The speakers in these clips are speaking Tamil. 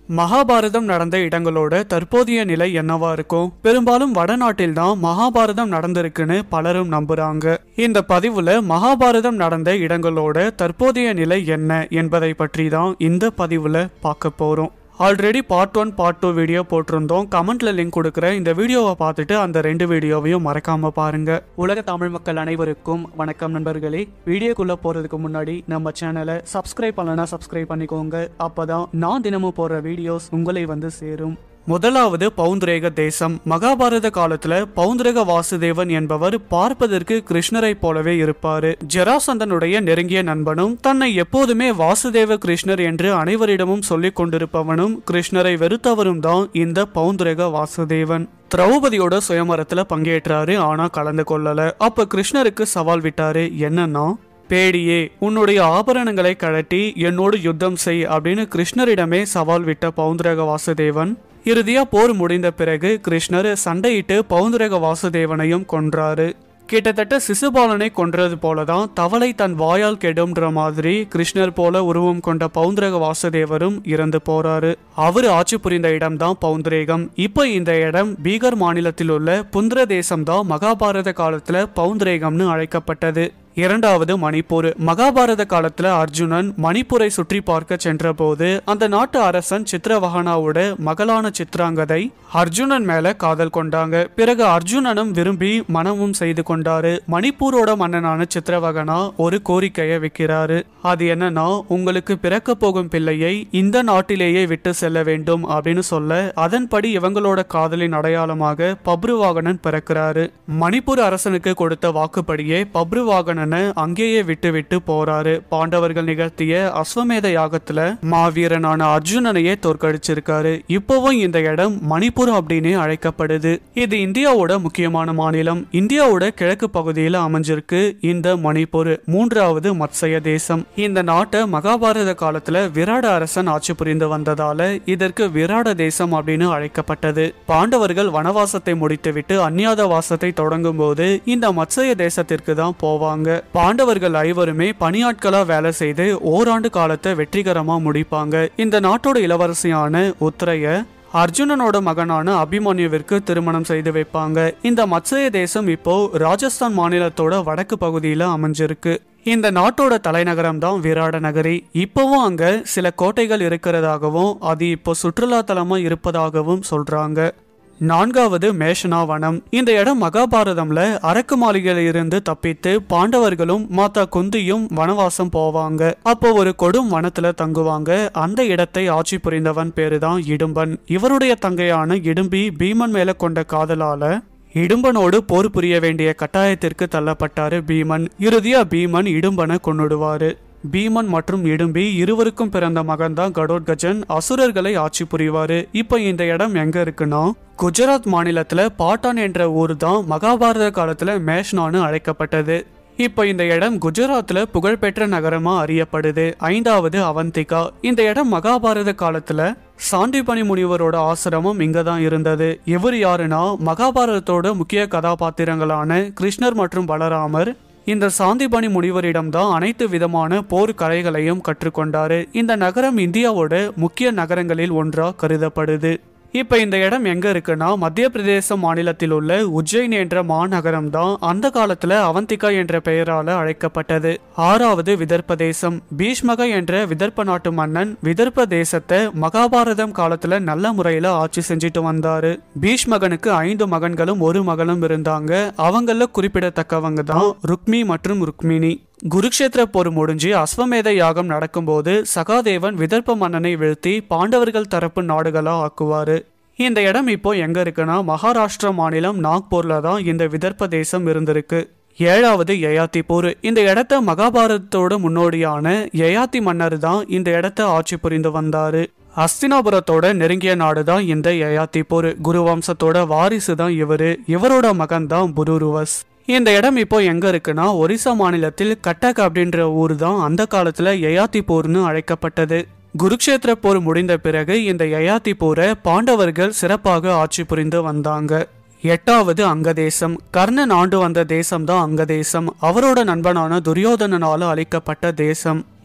மகாபாரதம் நடந்த இடங்களோட தற்போதைய நிலை என்னவா இருக்கும் பெரும்பாலும் வடநாட்டில் தான் மகாபாரதம் நடந்திருக்குன்னு பலரும் நம்புறாங்க இந்த பதிவுல மகாபாரதம் நடந்த இடங்களோட தற்போதைய நிலை என்ன என்பதை பற்றி தான் இந்த பதிவுல பார்க்க போறோம் already part one part two video போட்டிருந்தோம் கமெண்ட்ல லிங்க் கொடுக்குறேன் இந்த வீடியோவை பார்த்துட்டு அந்த ரெண்டு வீடியோவையும் மறக்காம பாருங்க உலக தமிழ் மக்கள் அனைவருக்கும் வணக்கம் நண்பர்களே வீடியோக்குள்ள போறதுக்கு முன்னாடி நம்ம சேனலை சப்ஸ்கிரைப் பண்ணலனா சப்ஸ்கிரைப் பண்ணிக்கோங்க அப்பதான் நான் தினமும் போடுற வீடியோஸ் உங்களை வந்து சேரும் முதலாவது பௌந்திரேக தேசம் மகாபாரத காலத்துல பௌந்திரக வாசுதேவன் என்பவர் பார்ப்பதற்கு கிருஷ்ணரை போலவே இருப்பாரு ஜராசந்தனுடைய நெருங்கிய நண்பனும் தன்னை எப்போதுமே வாசுதேவ கிருஷ்ணர் என்று அனைவரிடமும் சொல்லிக் கொண்டிருப்பவனும் கிருஷ்ணரை வெறுத்தவரும் தான் இந்த பௌந்திரக வாசுதேவன் திரௌபதியோட சுயமரத்துல பங்கேற்றாரு ஆனா கலந்து கொள்ளல அப்ப கிருஷ்ணருக்கு சவால் விட்டாரு என்னன்னா பேடியே உன்னுடைய ஆபரணங்களை கழட்டி என்னோடு யுத்தம் செய் அப்படின்னு கிருஷ்ணரிடமே சவால் விட்ட பௌந்திரக வாசுதேவன் இறுதியா போர் முடிந்த பிறகு கிருஷ்ணர் சண்டையிட்டு பௌந்திரக வாசுதேவனையும் கொன்றாரு கிட்டத்தட்ட சிசுபாலனை கொன்றது போலதான் தவளை தன் வாயால் கெடும்ன்ற மாதிரி கிருஷ்ணர் போல உருவம் கொண்ட பௌந்திரக வாசுதேவரும் இறந்து போறாரு அவர் ஆட்சி புரிந்த இடம்தான் பௌந்திரேகம் இப்போ இந்த இடம் பீகார் மாநிலத்தில் உள்ள புந்திர தேசம் தான் மகாபாரத காலத்துல பௌந்திரேகம்னு அழைக்கப்பட்டது இரண்டாவது மணிப்பூர் மகாபாரத காலத்துல அர்ஜுனன் மணிப்பூரை சுற்றி பார்க்க சென்றபோது அந்த நாட்டு அரசன் சித்திரவகனாவோட மகளான சித்ராங்கதை அர்ஜுனன் மேல காதல் கொண்டாங்க பிறகு அர்ஜுனனும் விரும்பி மனமும் செய்து கொண்டாரு மணிப்பூரோட மன்னனான சித்திரவகனா ஒரு கோரிக்கையை வைக்கிறாரு அது என்னன்னா உங்களுக்கு பிறக்க போகும் பிள்ளையை இந்த நாட்டிலேயே விட்டு செல்ல வேண்டும் அப்படின்னு சொல்ல அதன்படி இவங்களோட காதலின் அடையாளமாக பப்ருவாகனன் பிறக்கிறாரு மணிப்பூர் அரசனுக்கு கொடுத்த வாக்குப்படியே பப்ருவாகனன் அங்கேயே விட்டு விட்டு போறாரு பாண்டவர்கள் நிகழ்த்திய அஸ்வமேத யாகத்துல மாவீரனான அர்ஜுனனையே தோற்கடிச்சிருக்காரு இப்போவும் இந்த இடம் மணிப்பூர் அப்படின்னு அழைக்கப்படுது இது இந்தியாவோட முக்கியமான மாநிலம் இந்தியாவோட கிழக்கு பகுதியில அமைஞ்சிருக்கு இந்த மணிப்பூர் மூன்றாவது மத்சய தேசம் இந்த நாட்டை மகாபாரத காலத்துல விராட அரசன் ஆட்சி புரிந்து வந்ததால இதற்கு விராட தேசம் அப்படின்னு அழைக்கப்பட்டது பாண்டவர்கள் வனவாசத்தை முடித்துவிட்டு அந்நியாத வாசத்தை தொடங்கும் போது இந்த மத்சய தேசத்திற்கு தான் போவாங்க பாண்டவர்கள் ஐவருமே பணியாட்களா வேலை செய்து ஓராண்டு காலத்தை வெற்றிகரமா முடிப்பாங்க இந்த நாட்டோட இளவரசியான உத்தரைய அர்ஜுனனோட மகனான அபிமன்யுவிற்கு திருமணம் செய்து வைப்பாங்க இந்த மத்சய தேசம் இப்போ ராஜஸ்தான் மாநிலத்தோட வடக்கு பகுதியில அமைஞ்சிருக்கு இந்த நாட்டோட தலைநகரம் தான் விராட நகரி இப்போவும் அங்க சில கோட்டைகள் இருக்கிறதாகவும் அது இப்போ சுற்றுலா தலமா இருப்பதாகவும் சொல்றாங்க நான்காவது மேஷனா வனம் இந்த இடம் மகாபாரதம்ல அரக்கு மாளிகையில இருந்து தப்பித்து பாண்டவர்களும் மாதா குந்தியும் வனவாசம் போவாங்க அப்போ ஒரு கொடும் வனத்துல தங்குவாங்க அந்த இடத்தை ஆட்சி புரிந்தவன் பேருதான் இடும்பன் இவருடைய தங்கையான இடும்பி பீமன் மேல கொண்ட காதலால இடும்பனோடு போர் புரிய வேண்டிய கட்டாயத்திற்கு தள்ளப்பட்டாரு பீமன் இறுதியா பீமன் இடும்பனை கொன்னுடுவாரு பீமன் மற்றும் இடும்பி இருவருக்கும் பிறந்த மகன் தான் கடோத்கஜன் அசுரர்களை ஆட்சி புரிவாரு இப்ப இந்த இடம் எங்க இருக்குன்னா குஜராத் மாநிலத்துல பாட்டான் என்ற ஊர் தான் மகாபாரத காலத்துல மேஷ்னான்னு அழைக்கப்பட்டது இப்போ இந்த இடம் குஜராத்ல புகழ்பெற்ற நகரமா அறியப்படுது ஐந்தாவது அவந்திகா இந்த இடம் மகாபாரத காலத்துல சாண்டிபனி முனிவரோட ஆசிரமம் இங்க தான் இருந்தது இவர் யாருன்னா மகாபாரதத்தோட முக்கிய கதாபாத்திரங்களான கிருஷ்ணர் மற்றும் பலராமர் இந்த சாந்திபனி முனிவரிடம் தான் அனைத்து விதமான போர் கலைகளையும் கற்றுக்கொண்டாரு இந்த நகரம் இந்தியாவோட முக்கிய நகரங்களில் ஒன்றா கருதப்படுது இப்ப இந்த இடம் எங்க இருக்குன்னா மத்திய பிரதேச மாநிலத்தில் உள்ள உஜ்ஜைன் என்ற மாநகரம் தான் அந்த காலத்துல அவந்திகா என்ற பெயரால அழைக்கப்பட்டது ஆறாவது விதர்ப்ப தேசம் பீஷ்மக என்ற விதர்ப்ப நாட்டு மன்னன் விதர்ப்ப தேசத்தை மகாபாரதம் காலத்துல நல்ல முறையில ஆட்சி செஞ்சுட்டு வந்தாரு பீஷ்மகனுக்கு ஐந்து மகன்களும் ஒரு மகளும் இருந்தாங்க அவங்கள குறிப்பிடத்தக்கவங்க தான் ருக்மி மற்றும் ருக்மிணி குருக்ஷேத்திர போர் முடிஞ்சு அஸ்வமேத யாகம் நடக்கும்போது சகாதேவன் விதர்ப்ப மன்னனை வீழ்த்தி பாண்டவர்கள் தரப்பு நாடுகளா ஆக்குவாரு இந்த இடம் இப்போ எங்க இருக்குன்னா மகாராஷ்டிரா மாநிலம் நாக்பூர்ல தான் இந்த விதர்ப்ப தேசம் இருந்திருக்கு ஏழாவது யயாத்தி போர் இந்த இடத்த மகாபாரதத்தோட முன்னோடியான யயாத்தி மன்னர் தான் இந்த இடத்த ஆட்சி புரிந்து வந்தாரு அஸ்தினாபுரத்தோட நெருங்கிய நாடு தான் இந்த யயாத்தி போர் குருவம்சத்தோட வாரிசு தான் இவரு இவரோட மகன் தான் புருருவஸ் இந்த இடம் இப்போ எங்க இருக்குன்னா ஒரிசா மாநிலத்தில் கட்டக் அப்படின்ற ஊர் தான் அந்த காலத்துல யயாத்தி போர்னு அழைக்கப்பட்டது குருக்ஷேத்திர போர் முடிந்த பிறகு இந்த யயாத்தி போரை பாண்டவர்கள் சிறப்பாக ஆட்சி புரிந்து வந்தாங்க எட்டாவது அங்கதேசம் கர்ணன் ஆண்டு வந்த தேசம் தான் அங்கதேசம் அவரோட நண்பனான துரியோதனனால அளிக்கப்பட்ட தேசம்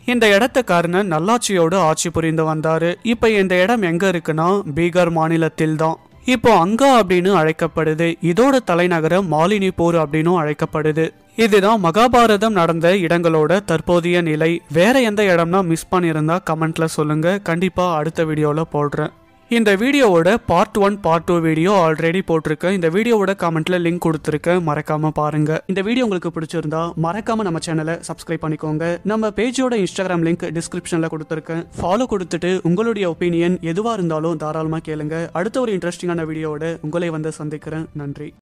இந்த இடத்த கர்ணன் நல்லாட்சியோடு ஆட்சி புரிந்து வந்தாரு இப்ப இந்த இடம் எங்க இருக்குன்னா பீகார் மாநிலத்தில் தான் இப்போ அங்கா அப்படின்னு அழைக்கப்படுது இதோட தலைநகரம் மாலினிபூர் அப்படின்னும் அழைக்கப்படுது இதுதான் மகாபாரதம் நடந்த இடங்களோட தற்போதைய நிலை வேற எந்த இடம்னா மிஸ் பண்ணியிருந்தா கமெண்ட்ல சொல்லுங்க கண்டிப்பா அடுத்த வீடியோல போடுறேன் இந்த வீடியோவோட part one part two video already போட்டிருக்கேன் இந்த வீடியோவோட கமெண்ட்ல லிங்க் கொடுத்துருக்கேன் மறக்காம பாருங்க இந்த வீடியோ உங்களுக்கு பிடிச்சிருந்தா மறக்காம நம்ம சேனலை சப்ஸ்கிரைப் பண்ணிக்கோங்க நம்ம பேஜோட இன்ஸ்டாகிராம் லிங்க் டிஸ்கிரிப்ஷன்ல கொடுத்துருக்கேன் ஃபாலோ கொடுத்துட்டு உங்களுடைய ஒப்பீனியன் எதுவா இருந்தாலும் தாராளமா கேளுங்க அடுத்த ஒரு இன்ட்ரெஸ்டிங்கான வீடியோவோட உங்களை வந்து சந்திக்கிறேன் நன்றி